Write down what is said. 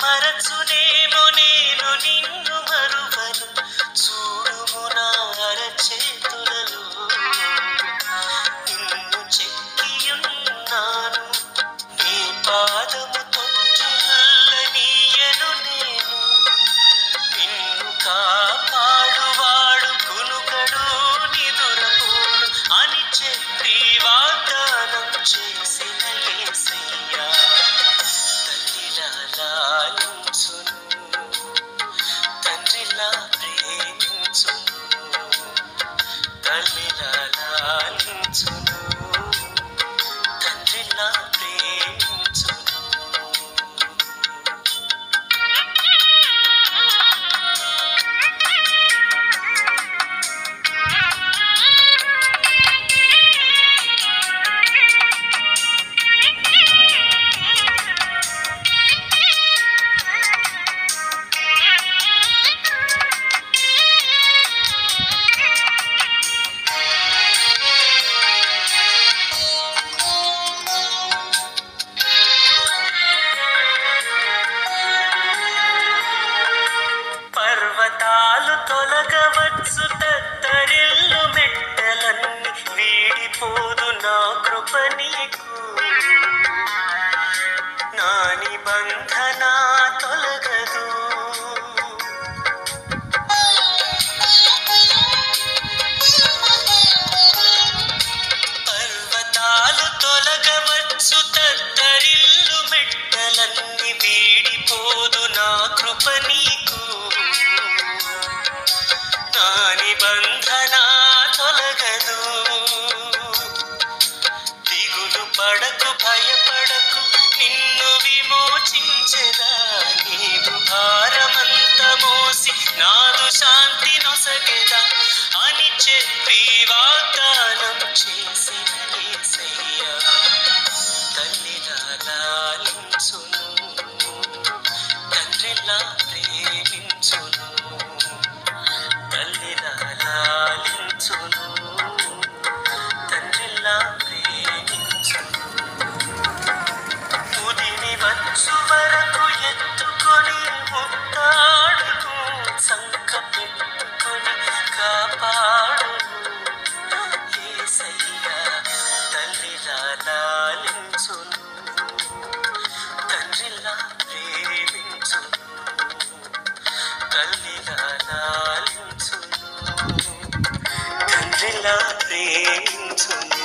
మరచునేమో నేను నిన్ను మరువను చూడుము నా అరచేతులలో నిన్ను చెక్కియున్నాను నీ పాదము తొట్టుల్లనీయను నేను నిన్ను కాపాడువాడు కునుకడు నిదురపోడు అని చెప్పి వాగ్దానం చేసిన యేసయ్యా తల్లిలా లాలించును తండ్రిలా ప్రేమించును తల్లిలా లాలించును తండ్రిలా ప్రేమించును పర్వతాలు తొలగవచ్చు తత్తరిల్లు మెట్టలన్నీ వీడిపోదు నా కృప నీకు నా నిబంధన తొలగదు పర్వతాలు తొలగవచ్చు తత్తరిల్లు మెట్టలన్నీ వీడిపోదు నా కృప నీకు నా నిబంధన తొలగదు దిగులు పడకు భయపడకు నిన్ను విమోచించెదా నీదు భారమంత మోసి నాదు శాంతి నొసగెదా అని చెప్పి వాగ్దానం చేసిన యేసయ్యా తల్లిలా లాలించును తండ్రిలా ప్రేమించును తల్లిలా లాలించును తండ్రిలా ప్రేమించును ముదిమి వచ్చు వరకు ఎత్తుకొని ముత్తాడును సంక పెట్టుకొని కాపాడును యేసయ్యా తల్లిలా లాలించును తండ్రిలా ప్రేమించును తల్లిలా లాలించును తండ్రిలా ప్రేమించును